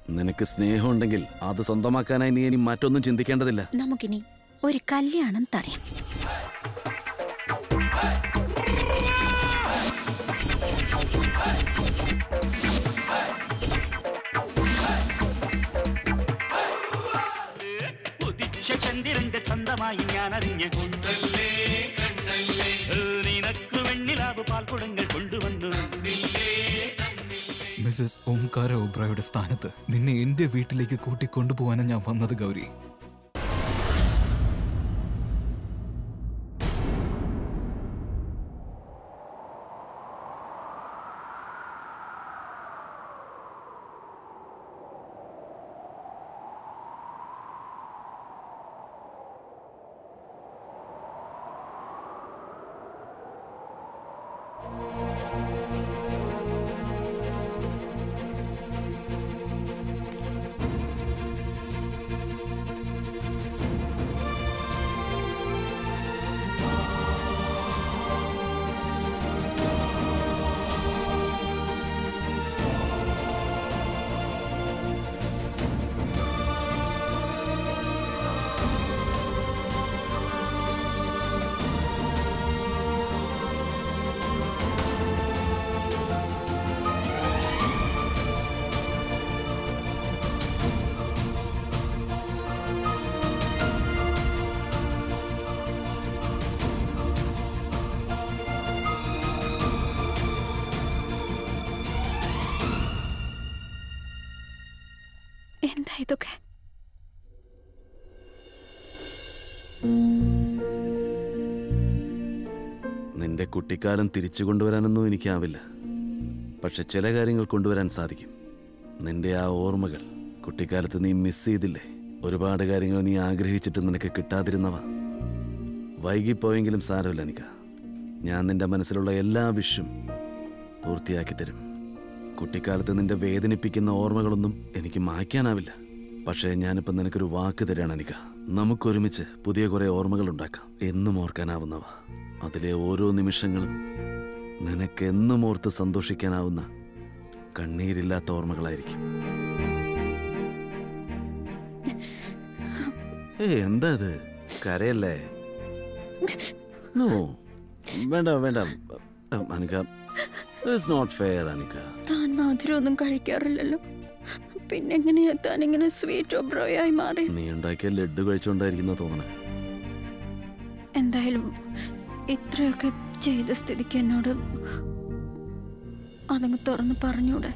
നിനക്ക് സ്നേഹമുണ്ടെങ്കിൽ അത് സ്വന്തമാക്കാനായി നീ ഇനി മറ്റൊന്നും ചിന്തിക്കേണ്ടതില്ല നമുക്കിനി ഒരു കല്യാണം തടയാം ഉദിച്ച ചന്ദ്രന്റെ ചന്തമായി ഞാൻ അറിഞ്ഞ നിനക്ക് വെണ്ണിലാവ് പാൽക്കുടങ്ങൾ കൊണ്ടുവന്നു മിസ്സസ് ഓംകാര ഒബ്രായുടെ സ്ഥാനത്ത് നിന്നെ എന്റെ വീട്ടിലേക്ക് കൂട്ടിക്കൊണ്ടുപോകാനാണ് ഞാൻ വന്നത് ഗൗരി എന്താ ഇതൊക്കെ നിന്റെ കുട്ടിക്കാലം തിരിച്ചു കൊണ്ടുവരാനൊന്നും എനിക്കാവില്ല പക്ഷെ ചില കാര്യങ്ങൾ കൊണ്ടുവരാൻ സാധിക്കും നിന്റെ ആ ഓർമ്മകൾ കുട്ടിക്കാലത്ത് നീ മിസ് ചെയ്തില്ലേ ഒരുപാട് കാര്യങ്ങൾ നീ ആഗ്രഹിച്ചിട്ട് നിനക്ക് കിട്ടാതിരുന്നവ വൈകിപ്പോയെങ്കിലും സാരമില്ല നിക്ക ഞാൻ നിന്റെ മനസ്സിലുള്ള എല്ലാ വിഷും പൂർത്തിയാക്കി തരും കുട്ടിക്കാലത്ത് നിന്റെ വേദനിപ്പിക്കുന്ന ഓർമ്മകളൊന്നും എനിക്ക് മായ്ക്കാനാവില്ല പക്ഷേ ഞാനിപ്പോൾ നിനക്കൊരു വാക്ക് തരാണ് അനിക നമുക്കൊരുമിച്ച് പുതിയ കുറേ ഓർമ്മകൾ ഉണ്ടാക്കാം എന്നും ഓർക്കാനാവുന്നവ അതിലെ ഓരോ നിമിഷങ്ങളും നിനക്കെന്നും ഓർത്ത് സന്തോഷിക്കാനാവുന്ന കണ്ണീരില്ലാത്ത ഓർമ്മകളായിരിക്കും ഏ എന്താ ഇത് കരയല്ലേ നോ വേണ്ട വേണ്ട Anika it's not fair Anika താൻ മധുരമൊന്നും കഴിക്കാറില്ലല്ലോ പിന്നെ എങ്ങനെയാ താൻ ഇങ്ങനെ സ്വീറ്റ് ഒബ്രോയായി മാറി നീ ഉണ്ടാക്കിയ ലഡ്ഡു കഴിച്ചുകൊണ്ടായിരിക്കുന്ന തോന്നണേ എന്തായാലും ഇത്രയൊക്കെ ചെയ്ത സ്ഥിതിക്ക് എന്നോട് അതങ്ങ് തുറന്ന് പറഞ്ഞൂടെ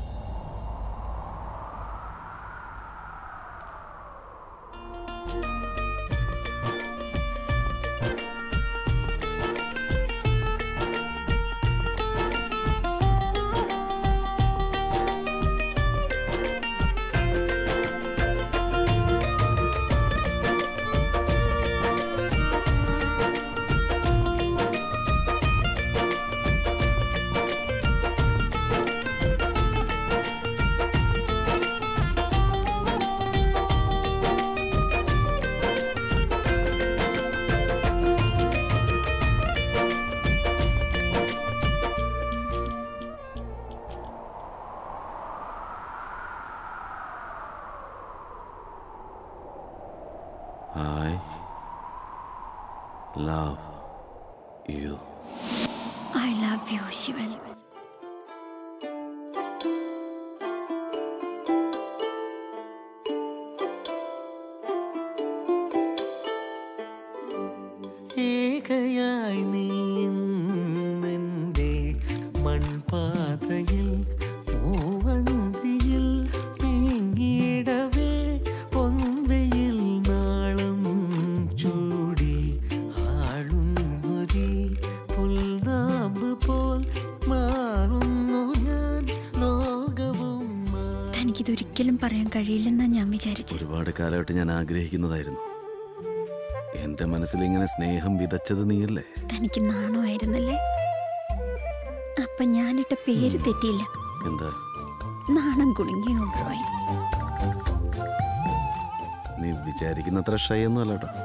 I love you I love you Shivan ഏകയായി നീന്റെ മൺപാതയിൽ മൂവന്തിയിൽ നീങ്ങിടവേ പൊൻവയിൽ നാളം ചൂടി ആളുന്നൊരി പുൽനാമ്പ് പോൽ മാറുന്നു ഞാൻ ലോകവും മാറി തനിക്കിതൊരിക്കലും പറയാൻ കഴിയില്ലെന്നാ ഞാൻ വിചാരിച്ചത് ഒരുപാട് കാലമായിട്ട് ഞാൻ ആഗ്രഹിക്കുന്നതായിരുന്നു എന്റെ മനസ്സിൽ ഇങ്ങനെ സ്നേഹം വിതച്ചത് നീയല്ലേ തനിക്ക് നാണമായിരുന്നല്ലേ അപ്പൊ ഞാനിട്ട പേര് തെറ്റിയില്ല എന്താ നാണം കുടുങ്ങി ഒബ്രോയി നീ വിചാരിക്കുന്നത്ര ഷൈ ഒന്നും അല്ല കേട്ടോ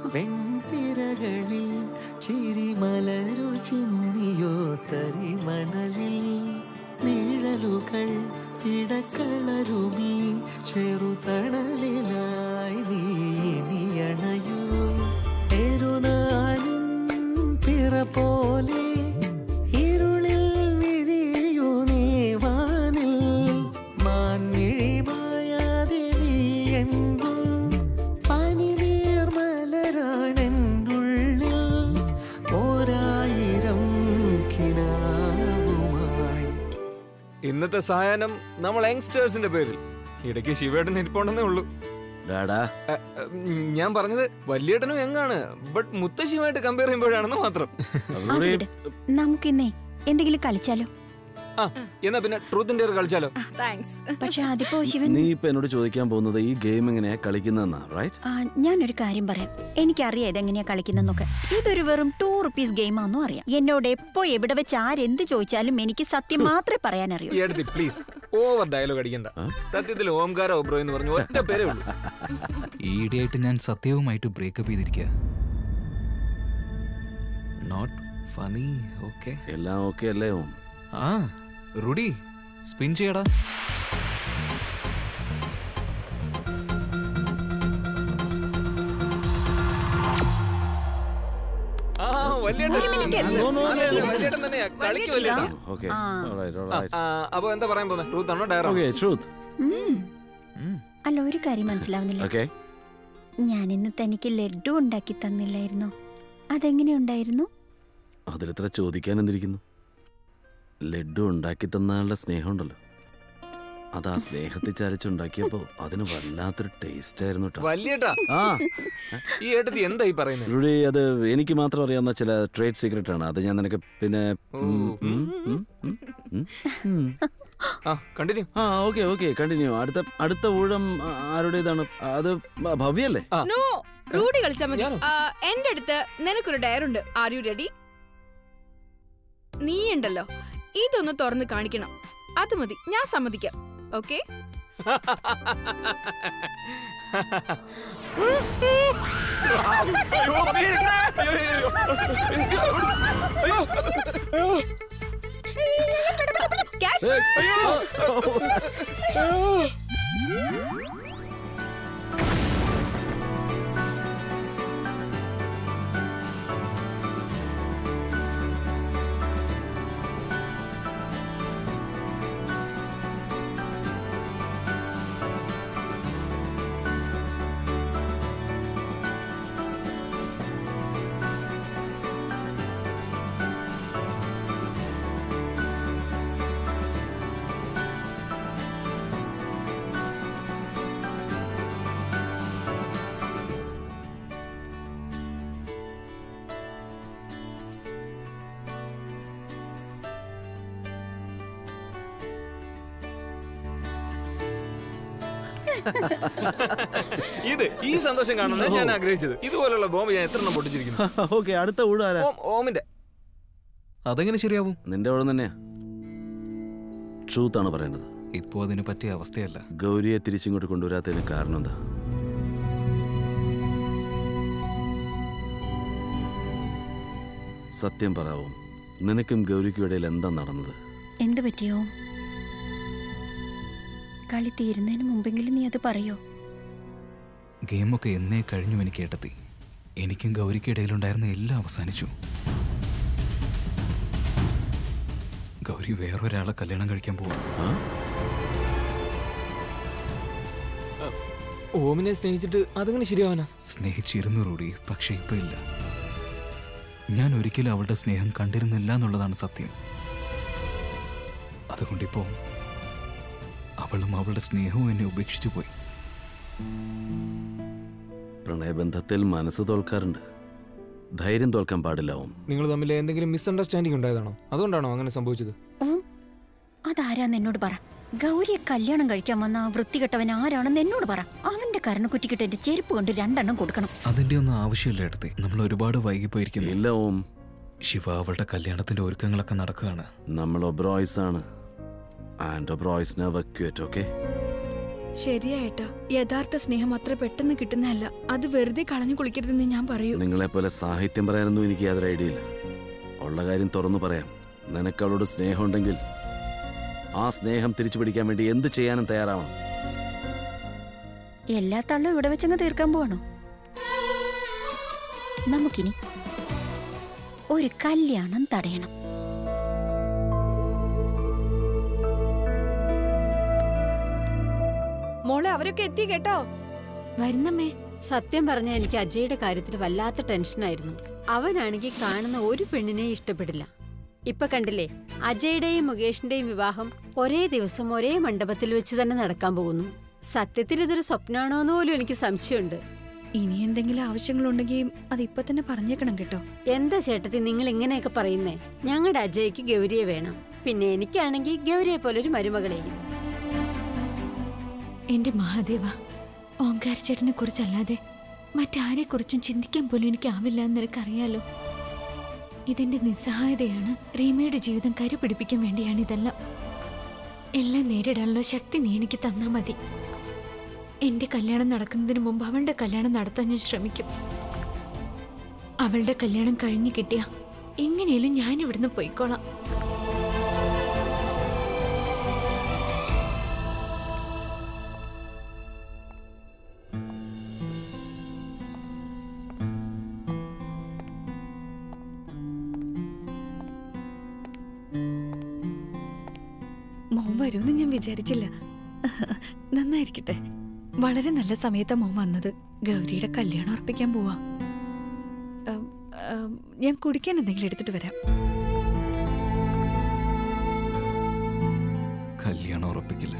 വെൺതിരകളിൽ ചിരിമലരു ചിന്നിയോ തരിമണലിൽ നിഴലുകൾ ഇടക്കളരുമീ ചെറുതണലിലായി നീ ഇനി അണയൂ പെരുനാളിൻ പിറ പോലെ ഇരുളിൽ വിരിയൂ നീവാനിൽ മാൻമിഴി മായാതെ നീ എങ്ങും പനിനീർമലരാണെന്നുള്ളിൽ ഓരായിരം കിനാവുമായി ഇന്നത്തെ സായാഹ്നം നമ്മൾ യങ്സ്റ്റേഴ്സിന്റെ പേരിൽ ഇടയ്ക്ക് ശിവേട്ടൻ ഇരിപ്പുണ്ടെന്നേ ഉള്ളൂ ഡാടാ അ, അ, ഉം, ഞാൻ പറഞ്ഞത് വലിയേട്ടനും യങ്ങാണ് ബട്ട് മുത്തശ്ശിയുമായിട്ട് കമ്പയർ ചെയ്യുമ്പോഴാണെന്ന് മാത്രം റൂഡി, അതിവിടെ നമുക്കിന്നേ എന്തെങ്കിലും കളിച്ചാലോ ആ എന്നാ പിന്നെ ട്രൂത്തിന്റെ ഒരു കളിച്ചാലോ താങ്ക്സ് പക്ഷെ അതിപ്പോ ശിവൻ നീ ഇപ്പൊ എന്നോട് ചോദിക്കാൻ പോകുന്നത് ഈ ഗെയിം എങ്ങനെയാ കളിക്കുന്നതെന്നാ റൈറ്റ് ആ, ഞാനൊരു കാര്യം പറയാം എനിക്കറിയാം ഇതെങ്ങനെയാ കളിക്കുന്നെന്നൊക്കെ ഇതൊരു വെറും ടൂ റുപ്പീസ് ഗെയിമാണെന്നും അറിയാം എന്നോട് എപ്പോ എവിടെ വെച്ച് ആരെന്ത് ചോദിച്ചാലും എനിക്ക് സത്യം മാത്രമേ പറയാൻ അറിയൂ ഈ അടുത്ത് പ്ലീസ് ഓവർ ഡയലോഗ് അടിക്കണ്ട സത്യത്തിൽ ഓംകാര ഓബ്രോ എന്ന് പറഞ്ഞു ഒറ്റ പേരേ ഉള്ളൂ ഈയിടെയായിട്ട് ഞാൻ സത്യവുമായിട്ട് ബ്രേക്കപ്പ് ചെയ്തിരിക്കുക നോട്ട് ഫണി ഓക്കെ എല്ലാം ഓക്കെ അല്ലേ ഓം ആ റുഡി സ്പിൻ ചെയ്യടാ ആ വലിയേട്ടൻ ഒരു minute. അതെ, No, no, അതെ, അതെ, ശിവൻ. വലിയേട്ടൻ തന്നെയാ കളിക്ക് വലിയ വലിയേട്ടൻ ഓക്കെ ആ. ആ, അപ്പൊ എന്താ പറയാൻ പോകുന്നത് ട്രൂത്ത് ആണോ ഡയറോ ഓക്കെ ട്രൂത്ത് ഉം. അല്ല ഒരു കാര്യം മനസ്സിലാവുന്നില്ല ഓക്കെ ഞാൻ ഇന്ന് തനിക്ക് ലഡു ഉണ്ടാക്കി തന്നില്ലായിരുന്നോ അതെങ്ങനെയുണ്ടായിരുന്നു അതിലിത്ര ചോദിക്കാൻ എന്തിരിക്കുന്നു ലഡു ഉണ്ടാക്കി തന്ന ആളുടെ സ്നേഹമുണ്ടല്ലോ അത് ആ സ്നേഹത്തിൽ ചാലിച്ചുണ്ടാക്കിയപ്പോ അതിന് വല്ലാത്തൊരു ടേസ്റ്റ് ആയിരുന്നു കേട്ടോ വലിയേട്ടാ ആ ഈ ഏട്ടത്തി എന്താ ഈ പറയുന്നത് രുഴി അത് എനിക്ക് മാത്രം അറിയാവുന്ന ചില ട്രേഡ് സീക്രട്ട് ആണ് അത് ഞാൻ നിനക്ക് പിന്നെ ഉം, ഉം, ഉം, ഉം, ഉം, ഉം. ആ കണ്ടിന്യൂ ആ ഓക്കെ ഓക്കെ കണ്ടിന്യൂ അടുത്ത അടുത്ത ഊഴം ആ, ആരുടേതാണ് അത് ഭ- ഭവ്യല്ലേ ആ നോ റൂഡി കളിച്ചാ മതി ഞാനോ? ആ, എന്റെ അടുത്ത് നിനക്കൊരു ഡയറുണ്ട് ആർ യു റെഡി നീ ഉണ്ടല്ലോ ഇതൊന്ന് തുറന്ന് കാണിക്കണം അത് മതി ഞാൻ സമ്മതിക്കാം ഓക്കെ അയ്യോ, അയ്യോ, അയ്യോ, അയ്യോ, അയ്യോ, ക്യാച്ച് ഇത് ഈ സന്തോഷം കാണുന്നത് ഞാൻ ആഗ്രഹിച്ചത് ഇതുപോലുള്ള ബോംബ് ഞാൻ എത്ര എണ്ണം പൊട്ടിച്ചിരിക്കുന്നു ഓക്കെ അടുത്ത ഊഴം ആരാ ഓം ഓമിന്റെ അതെങ്ങനെ ശരിയാവും നിന്റെ ഊഴം തന്നെയാ ട്രൂത്ത് ആണ് പറയേണ്ടത് ഇപ്പോ അതിന് പറ്റിയ അവസ്ഥയല്ല ഗൗരിയെ തിരിച്ചിങ്ങോട്ട് കൊണ്ടുവരാത്തതിന് കാരണം എന്താ സത്യം പറയാവും നിനക്കും ഗൗരിക്കും ഇടയിൽ എന്താ നടന്നത് എന്ത് പറ്റിയോ കളി തീരുന്നതിന് മുമ്പെങ്കിലും നീ അത് പറയോ ഗെയിമൊക്കെ എന്നേ കഴിഞ്ഞു എനിക്ക് ഏട്ടത്തി എനിക്കും ഗൗരിക്കും ഇടയിലുണ്ടായിരുന്ന എല്ലാം അവസാനിച്ചു ഗൗരി വേറൊരാളെ കല്യാണം കഴിക്കാൻ പോവാ ആ? ഓമിനെ സ്നേഹിച്ചിട്ട് അതങ്ങനെ ശരിയാവാനാ സ്നേഹിച്ചിരുന്നു റൂഡി പക്ഷെ ഇപ്പൊ ഇല്ല ഞാൻ ഒരിക്കലും അവളുടെ സ്നേഹം കണ്ടിരുന്നില്ല എന്നുള്ളതാണ് സത്യം അതുകൊണ്ടിപ്പോ അവളും അവളുടെ സ്നേഹവും എന്നെ ഉപേക്ഷിച്ചു പോയി പ്രണയബന്ധത്തിൽ മനസ്സ് തോൽക്കാറുണ്ട് ധൈര്യം തോൽക്കാൻ പാടില്ല ഓം നിങ്ങൾ തമ്മിൽ എന്തെങ്കിലും മിസ്അണ്ടർസ്റ്റാൻഡിംഗ് ഉണ്ടായതാണോ അതുകൊണ്ടാണോ അങ്ങനെ സംഭവിച്ചത് ഓം അതാരാന്ന് എന്നോട് പറ ഗൗരിയെ കല്യാണം കഴിക്കാൻ വന്ന ആ വൃത്തികെട്ടവൻ ആരാണെന്ന് എന്നോട് പറ അവന്റെ കരണക്കുറ്റിക്കിട്ട് എന്റെ ചെരുപ്പ് കൊണ്ട് രണ്ടെണ്ണം കൊടുക്കണം അതിന്റെ ഒന്നും ആവശ്യമില്ല എടുത്തേ നമ്മൾ ഒരുപാട് വൈകിപ്പോയിരിക്കുന്നു ഇല്ല ഓം ശിവ അവളുടെ കല്യാണത്തിന്റെ ഒരുക്കങ്ങളൊക്കെ നടക്കുകയാണ് നമ്മൾ ഒബ്രോയ്സ് ആണ് and Oberois never cute okay ശരിയായിട്ടാ യഥാർത്ഥ സ്നേഹം അത്ര പെട്ടെന്ന് കിട്ടുന്നതല്ല അത് വെറുതെ കളഞ്ഞു കുളിക്കരുതെന്ന് ഞാൻ പറയൂ നിങ്ങളെപ്പോലെ സാഹിത്യം പറയാനൊന്നും എനിക്ക് യാതൊരു ഐഡിയ ഇല്ല ഉള്ള കാര്യം തുറന്നു പറയാം നിനക്ക് അവളോട് സ്നേഹമുണ്ടെങ്കിൽ ആ സ്നേഹം തിരിച്ചു പിടിക്കാൻ വേണ്ടി എന്ത് ചെയ്യാനും തയ്യാറാവണം എല്ലാ തള്ളും ഇവിടെ വെച്ചങ്ങ് തീർക്കാൻ പോവാണോ നമുക്കിനി ഒരു കല്യാണം തടയണം മോളെ അവരൊക്കെ എത്തി കേട്ടോ വരുന്നമ്മേ സത്യം പറഞ്ഞ എനിക്ക് അജയുടെ കാര്യത്തിൽ വല്ലാത്ത ടെൻഷനായിരുന്നു അവനാണെങ്കിൽ കാണുന്ന ഒരു പെണ്ണിനെ ഇഷ്ടപ്പെടില്ല ഇപ്പൊ കണ്ടില്ലേ അജയുടെയും മുകേഷിന്റെയും വിവാഹം ഒരേ ദിവസം ഒരേ മണ്ഡപത്തിൽ വെച്ച് തന്നെ നടക്കാൻ പോകുന്നു സത്യത്തിൽ ഇതൊരു സ്വപ്നാണോ എന്ന് പോലും എനിക്ക് സംശയമുണ്ട് ഇനി എന്തെങ്കിലും ആവശ്യങ്ങളുണ്ടെങ്കിൽ അത് ഇപ്പൊ തന്നെ പറഞ്ഞേക്കണം കേട്ടോ എന്താ ചേട്ടത്തി നിങ്ങൾ ഇങ്ങനെയൊക്കെ പറയുന്നേ ഞങ്ങളുടെ അജയ്ക്ക് ഗൗരിയെ വേണം പിന്നെ എനിക്കാണെങ്കിൽ ഗൗരിയെ പോലെ ഒരു മരുമകളെയും എന്റെ മഹാദേവ ഓങ്കാരച്ചേട്ടനെ കുറിച്ചല്ലാതെ മറ്റാരെക്കുറിച്ചും ചിന്തിക്കാൻ പോലും എനിക്കാവില്ല എന്ന് നിനക്കറിയാലോ ഇതിന്റെ നിസ്സഹായതയാണ് റീമയുടെ ജീവിതം കരുപിടിപ്പിക്കാൻ വേണ്ടിയാണ് ഇതെല്ലാം എല്ലാം നേരിടാനുള്ള ശക്തി നീ എനിക്ക് തന്നാ മതി എന്റെ കല്യാണം നടക്കുന്നതിന് മുമ്പ് അവളുടെ കല്യാണം നടത്താൻ ഞാൻ ശ്രമിക്കും അവളുടെ കല്യാണം കഴിഞ്ഞു കിട്ടിയ എങ്ങനെയും ഞാൻ ഇവിടുന്ന് പോയിക്കോളാം മോൻ വരുമെന്ന് ഞാൻ വിചാരിച്ചില്ല നന്നായിരിക്കട്ടെ വളരെ നല്ല സമയത്താ മോൻ വന്നത് ഗൗരിയുടെ കല്യാണം ഉറപ്പിക്കാൻ പോവാ ഉം, ഉം, ഞാൻ കുടിക്കാൻ എന്തെങ്കിലും എടുത്തിട്ട് വരാം കല്യാണം ഉറപ്പിക്കില്ല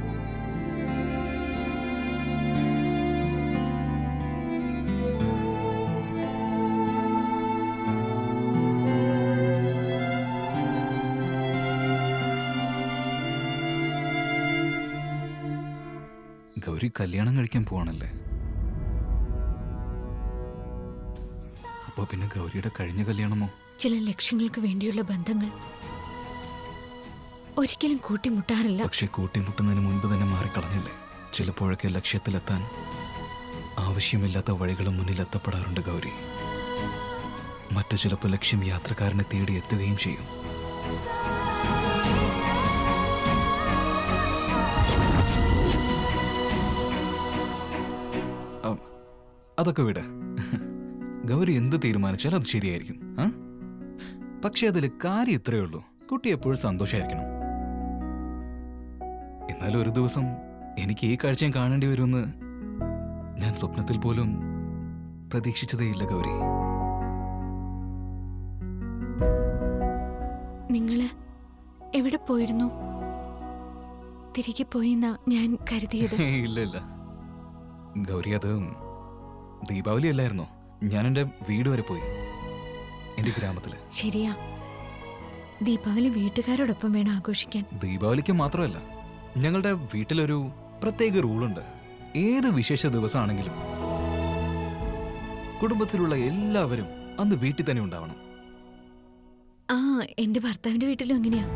ഗൗരി കല്യാണം കഴിക്കാൻ പോവാണല്ലേ അപ്പൊ പിന്നെ ഗൗരിയുടെ കഴിഞ്ഞ കല്യാണമോ ചില ലക്ഷ്യങ്ങൾക്ക് വേണ്ടിയുള്ള ബന്ധങ്ങൾ ഒരിക്കലും കൂട്ടിമുട്ടാറില്ല പക്ഷെ കൂട്ടിമുട്ടുന്നതിന് മുൻപ് തന്നെ മാറിക്കളഞ്ഞില്ലേ ചിലപ്പോഴൊക്കെ ലക്ഷ്യത്തിലെത്താൻ ആവശ്യമില്ലാത്ത വഴികളും മുന്നിൽ എത്തപ്പെടാറുണ്ട് ഗൗരി മറ്റു ചിലപ്പോൾ ലക്ഷ്യം യാത്രക്കാരനെ തേടി എത്തുകയും ചെയ്യും അ- അതൊക്കെ വിട് ഗൗരി എന്ത് തീരുമാനിച്ചാലും അത് ശരിയായിരിക്കും ആ പക്ഷെ അതിൽ കാര്യം ഇത്രയേ ഉള്ളൂ കുട്ടി എപ്പോഴും സന്തോഷമായിരിക്കണം എന്നാലും ഒരു ദിവസം എനിക്ക് ഈ കാഴ്ചയും കാണേണ്ടി വരുമെന്ന് ഞാൻ സ്വപ്നത്തിൽ പോലും പ്രതീക്ഷിച്ചതേയില്ല ഗൗരി നിങ്ങള് എവിടെ പോയിരുന്നു തിരികെ പോയിന്നാ ഞാൻ കരുതിയത് ഏയ്, ഇല്ല ഇല്ല ഗൗരി അത് ദീപാവലി അല്ലായിരുന്നോ ഞാൻ എൻ്റെ വീട് വരെ പോയി എൻ്റെ ഗ്രാമത്തില് ശരിയാ ദീപാവലി വീട്ടുകാരോടൊപ്പം വേണം ആഘോഷിക്കാൻ ദീപാവലിക്ക് മാത്രമല്ല ഞങ്ങളുടെ വീട്ടിലൊരു പ്രത്യേക റൂളുണ്ട് ഏത് വിശേഷ ദിവസമാണെങ്കിലും കുടുംബത്തിലുള്ള എല്ലാവരും അന്ന് വീട്ടിൽ തന്നെ ഉണ്ടാവണം ആ എന്റെ ഭർത്താവിന്റെ വീട്ടിലും അങ്ങനെയാ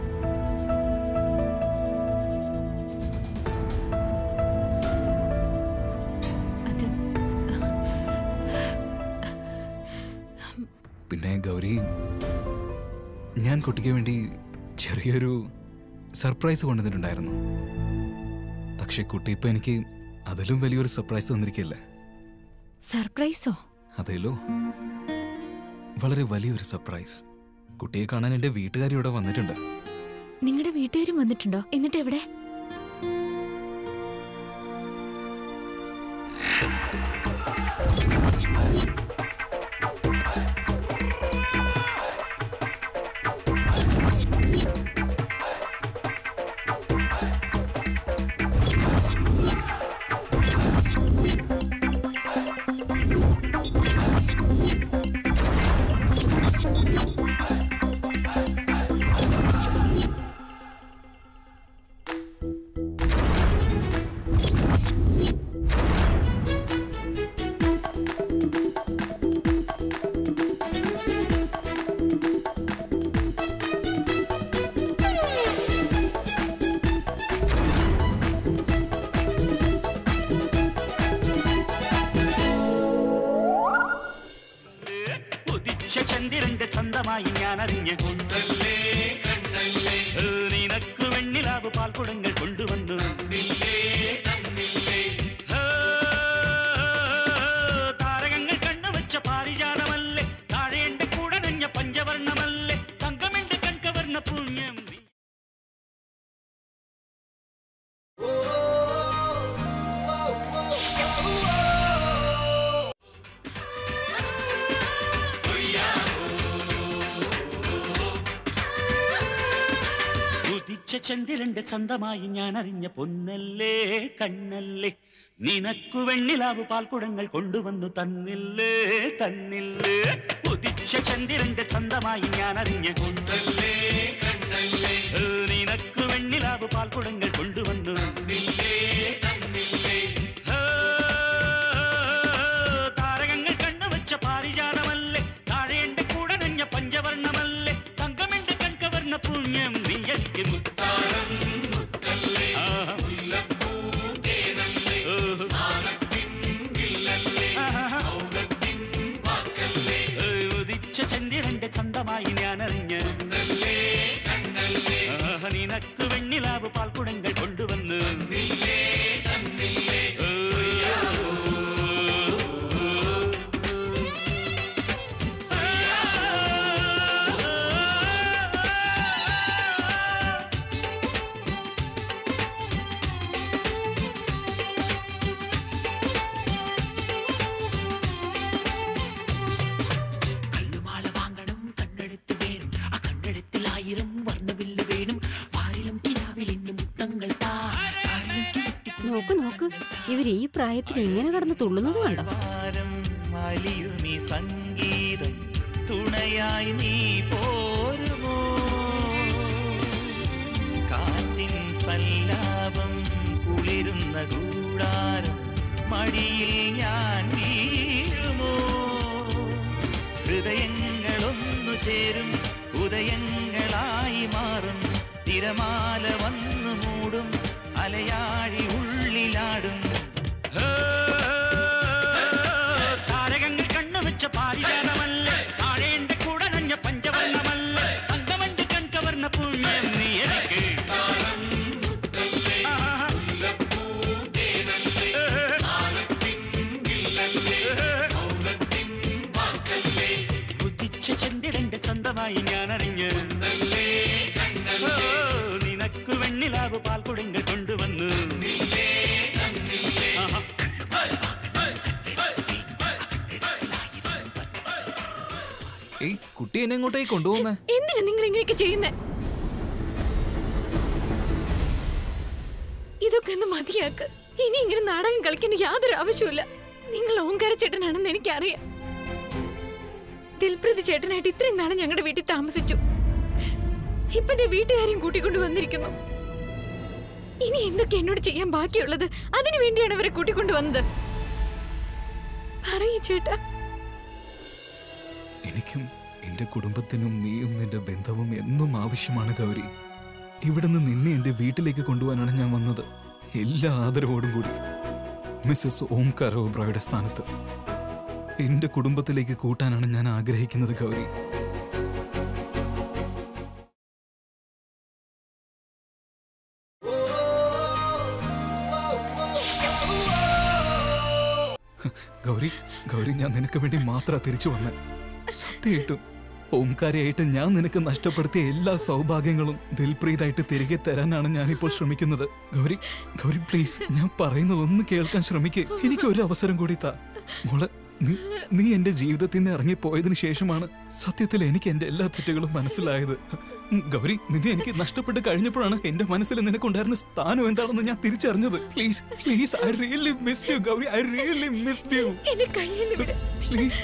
അത് പിന്നെ ഗൗരി ഞാൻ കുട്ടിക്ക് വേണ്ടി ചെറിയൊരു സർപ്രൈസ് കൊണ്ടുവന്നിട്ടുണ്ടായിരുന്നു പക്ഷെ കുട്ടി ഇപ്പൊ എനിക്ക് അതിലും വലിയൊരു സർപ്രൈസ് തന്നിരിക്കില്ല സർപ്രൈസോ അതേലോ വളരെ വലിയൊരു സർപ്രൈസ് കുട്ടിയെ കാണാൻ എന്റെ വീട്ടുകാരി ഇവിടെ വന്നിട്ടുണ്ട് നിങ്ങളുടെ വീട്ടുകാരും വന്നിട്ടുണ്ടോ എന്നിട്ട് എവിടെ ചന്ദ്രന്റെ ചന്തമായി ഞാൻ അറിഞ്ഞ നിനക്ക് വെണ്ണിലാവ് പാൽക്കുടങ്ങൾ കൊണ്ടുവന്നു ഹേ, താരകങ്ങൾ കണ്ണുവച്ച പാരിജാതമല്ലേ താഴെ എന്റെ കൂടെ നഞ്ഞ പഞ്ചവർണ്ണമല്ലേ തങ്കമെന്റെ കൺകവർണ്ണ പുണ്യം നീ ഉദിച്ച ചന്ദ്രന്റെ ചന്തമായി ഞാൻ അറിഞ്ഞ പൊന്നല്ലേ കണ്ണല്ലേ നിനക്കു വെണ്ണിലാവ് പാൽക്കുടങ്ങൾ കൊണ്ടുവന്നു തന്നില്ലേ തന്നില്ലേ ഉദിച്ച ചന്ദ്രന്റെ ചന്തമായി ഞാൻ അറിഞ്ഞ പൊന്നല്ലേ കണ്ണല്ലേ നിനക്കു വെണ്ണിലാവ് പാൽക്കുടങ്ങൾ കൊണ്ടുവന്നു ഹേ, താരകങ്ങൾ കണ്ണുവച്ച പാരിജാതമല്ലേ താഴെ എന്റെ കൂടെ നഞ്ഞ പഞ്ചവർണ്ണമല്ലേ തങ്കമെന്റെ കൺകവർണ്ണ പുണ്യം നീ എനിക്ക് മുത്താരം ആഹാ. ഓഹോ. ആഹാ. ഏയ് ഉദിച്ച ചന്ദ്രന്റെ ചന്തമായി ഞാൻ അറിഞ്ഞ ആഹാ, നിനക്ക് വെണ്ണിലാവ് പാൽക്കുടങ്ങൾ കൊണ്ടുവന്ന് കല്ലുമാല വാങ്ങണം കണ്ണെടുത്ത് വേണം ആ കണ്ണെടുത്തിൽ ആയിരം വർണ്ണവില്ല് വേണം വാരിലും കിനാവിലിന് മുത്തങ്ങൾ താ താരിലും കിഴത്തി നോക്ക് നോക്ക് ഇവര് ഈ പ്രായത്തിൽ ഇങ്ങനെ കടന്ന് തുള്ളുന്നത് കണ്ടോ വാരം അലിയുമി സംഗീതം തുണയായി നീ പോരുമോ കാറ്റിൻ സല്ലാപം കുളിരുന്ന കൂടാരം മടിയിൽ ഞാൻ വീഴുമോ ഹൃദയങ്ങളൊന്നു ചേരും ഉദയങ്ങളായി മാറും തിരമാല വന്നു മൂടും അലയാഴി ഉള്ളിലാടും താരകങ്ങൾ കണ്ണുവെച്ച പാരിജാതമല്ലേ താഴെ എന്റെ കൂടെ നഞ്ഞ പഞ്ചവർണ്ണമല്ലേ തങ്കമന്റെ കൺകവർണ്ണ പുണ്യം നീ എനിക്ക് ആഹാ. ഉദിച്ച ചന്ദ്രന്റെ ചന്തമായി ഞാൻ അറിഞ്ഞ നിനക്ക് വെണ്ണിലാവ് പാൽക്കുടങ്ങൾ കൊണ്ടുവന്നു ആഹാ. ഏയ് കുട്ടി എന്നെ എങ്ങോട്ടേക്ക് കൊണ്ടുപോകുന്നേ എന്തിനാ നിങ്ങൾ ഇങ്ങനെയൊക്കെ ചെയ്യുന്നേ ഇതൊക്കെ ഒന്ന് മതിയാക്ക് ഇനി ഇങ്ങനെ നാടകം കളിക്കേണ്ട യാതൊരു ആവശ്യമില്ല നിങ്ങൾ ഓങ്കാര ചേട്ടനാണെന്ന് എനിക്കറിയാം ദിൽപ്രതി ചേട്ടനായിട്ട് ഇത്രയും നാളെ ഞങ്ങളുടെ വീട്ടിൽ താമസിച്ചു ഇപ്പൊ ദേ വീട്ടുകാരെയും കൂട്ടിക്കൊണ്ട് വന്നിരിക്കുന്നു ഇനി എന്തൊക്കെ എന്നോട് ചെയ്യാൻ ബാക്കിയുള്ളത് അതിനു വേണ്ടിയാണ് അവരെ കൂട്ടിക്കൊണ്ട് വന്നത് പറയൂ ചേട്ടാ എനിക്കും എന്റെ കുടുംബത്തിനും നീയും നിന്റെ ബന്ധവും എന്നും ആവശ്യമാണ് ഗൗരി ഇവിടുന്ന് നിന്നെ എന്റെ വീട്ടിലേക്ക് കൊണ്ടുപോകാനാണ് ഞാൻ വന്നത് എല്ലാ ആദരവോടും കൂടി മിസ്സസ് ഓംകാർ ഓബ്രോയുടെ സ്ഥാനത്ത് എന്റെ കുടുംബത്തിലേക്ക് കൂട്ടാനാണ് ഞാൻ ആഗ്രഹിക്കുന്നത് ഗൗരി ഗൗരി ഗൗരി ഞാൻ നിനക്ക് വേണ്ടി മാത്രം തിരിച്ചു വന്നേ സത്യമായിട്ടും ഓംകാരയായിട്ട് ഞാൻ നിനക്ക് നഷ്ടപ്പെടുത്തിയ എല്ലാ സൗഭാഗ്യങ്ങളും ദിൽപ്രീതായിട്ട് തിരികെ തരാനാണ് ഞാനിപ്പോൾ ശ്രമിക്കുന്നത് ഗൗരി ഗൗരി പ്ലീസ് ഞാൻ പറയുന്നത് ഒന്ന് കേൾക്കാൻ ശ്രമിക്കേ എനിക്ക് ഒരു അവസരം കൂടി താ മോളെ നീ നീ എന്റെ ജീവിതത്തിൽ നിന്ന് ഇറങ്ങിപ്പോയതിനു ശേഷമാണ് സത്യത്തിൽ എനിക്ക് എന്റെ എല്ലാ തെറ്റുകളും മനസ്സിലായത് ഉം, ഗൗരി നിന്നെ എനിക്ക് നഷ്ടപ്പെട്ട് കഴിഞ്ഞപ്പോഴാണ് എന്റെ മനസ്സിൽ നിനക്കുണ്ടായിരുന്ന സ്ഥാനം എന്താണെന്ന് ഞാൻ തിരിച്ചറിഞ്ഞത് please please I really miss you Gauri I really miss you എന്നെ കയ്യിൽ നിന്ന് വിട് പ്ലീസ്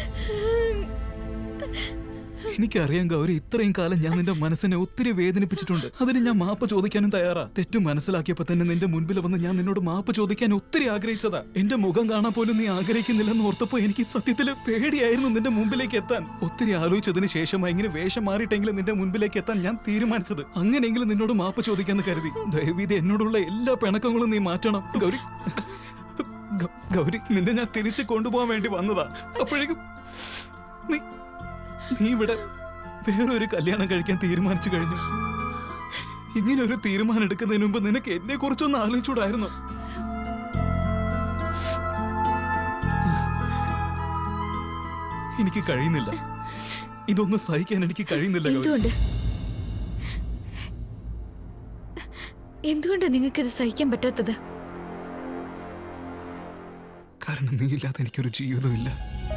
എനിക്കറിയാം ഗൗരി ഇത്രയും കാലം ഞാൻ നിന്റെ മനസ്സിനെ ഒത്തിരി വേദനിപ്പിച്ചിട്ടുണ്ട് അതിന് ഞാൻ മാപ്പ് ചോദിക്കാനും തയ്യാറാ തെറ്റ് മനസ്സിലാക്കിയപ്പോ തന്നെ നിന്റെ മുൻപിൽ വന്ന് ഞാൻ നിന്നോട് മാപ്പ് ചോദിക്കാൻ ഒത്തിരി ആഗ്രഹിച്ചതാ എന്റെ മുഖം കാണാൻ പോലും നീ ആഗ്രഹിക്കുന്നില്ലെന്ന് ഓർത്തപ്പോ എനിക്ക് സത്യത്തിൽ പേടിയായിരുന്നു നിന്റെ മുമ്പിലേക്ക് എത്താൻ ഒത്തിരി ആലോചിച്ചതിന് ശേഷമായി ഇങ്ങനെ വേഷം മാറിയിട്ടെങ്കിലും നിന്റെ മുൻപിലേക്ക് എത്താൻ ഞാൻ തീരുമാനിച്ചത് അങ്ങനെയെങ്കിലും നിന്നോട് മാപ്പ് ചോദിക്കാന്ന് കരുതി ദയവീത് എന്നോടുള്ള എല്ലാ പിണക്കങ്ങളും നീ മാറ്റണം ഗൗരി ഗ- ഗൗരി നിന്നെ ഞാൻ തിരിച്ചു കൊണ്ടുപോകാൻ വേണ്ടി വന്നതാ അപ്പോഴേക്കും നീ നീ ഇവിടെ വേറൊരു കല്യാണം കഴിക്കാൻ തീരുമാനിച്ചു കഴിഞ്ഞു ഇങ്ങനെ ഒരു തീരുമാനം എടുക്കുന്നതിന് മുമ്പ് നിനക്ക് എന്നെ കുറിച്ചൊന്ന് ആലോചിച്ചൂടായിരുന്നു എനിക്ക് കഴിയുന്നില്ല ഇതൊന്നും സഹിക്കാൻ എനിക്ക് കഴിയുന്നില്ല ഗൗരി. എന്തുകൊണ്ട് എന്തുകൊണ്ടാണ് നിങ്ങൾക്കിത് സഹിക്കാൻ പറ്റാത്തത് കാരണം നീ ഇല്ലാതെ എനിക്കൊരു ജീവിതമില്ല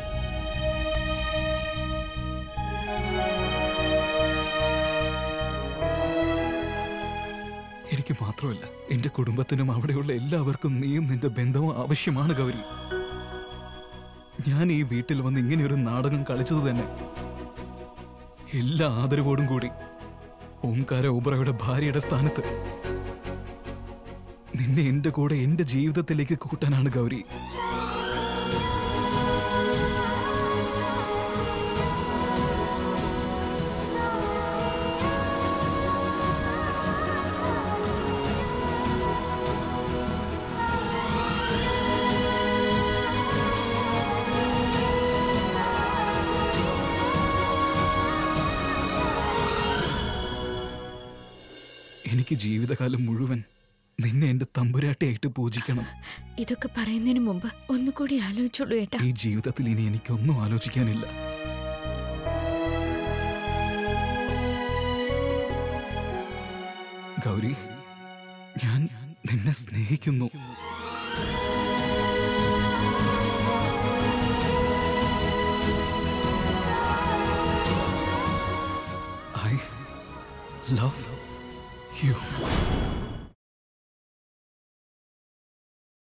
എനിക്ക് മാത്രമല്ല എന്റെ കുടുംബത്തിനും അവിടെയുള്ള എല്ലാവർക്കും നീയും നിന്റെ ബന്ധവും ആവശ്യമാണ് ഗൗരി ഞാൻ ഈ വീട്ടിൽ വന്ന് ഇങ്ങനെ ഒരു നാടകം കളിച്ചത് തന്നെ എല്ലാ ആദരവോടും കൂടി ഓംകാര ഓബ്രയുടെ ഭാര്യയുടെ സ്ഥാനത്ത് നിന്നെ എന്റെ കൂടെ എന്റെ ജീവിതത്തിലേക്ക് കൂട്ടാനാണ് ഗൗരി എനിക്ക് ജീവിതകാലം മുഴുവൻ നിന്നെ എന്റെ തമ്പുരാട്ടിയായിട്ട് പൂജിക്കണം ഇതൊക്കെ പറയുന്നതിന് മുമ്പ് ഒന്നുകൂടി ആലോചിച്ചോളൂ ഏട്ടാ ഈ ജീവിതത്തിൽ ഇനി എനിക്കൊന്നും ആലോചിക്കാനില്ല ഗൗരി ഞാൻ നിന്നെ സ്നേഹിക്കുന്നു ഐ ലവ് യു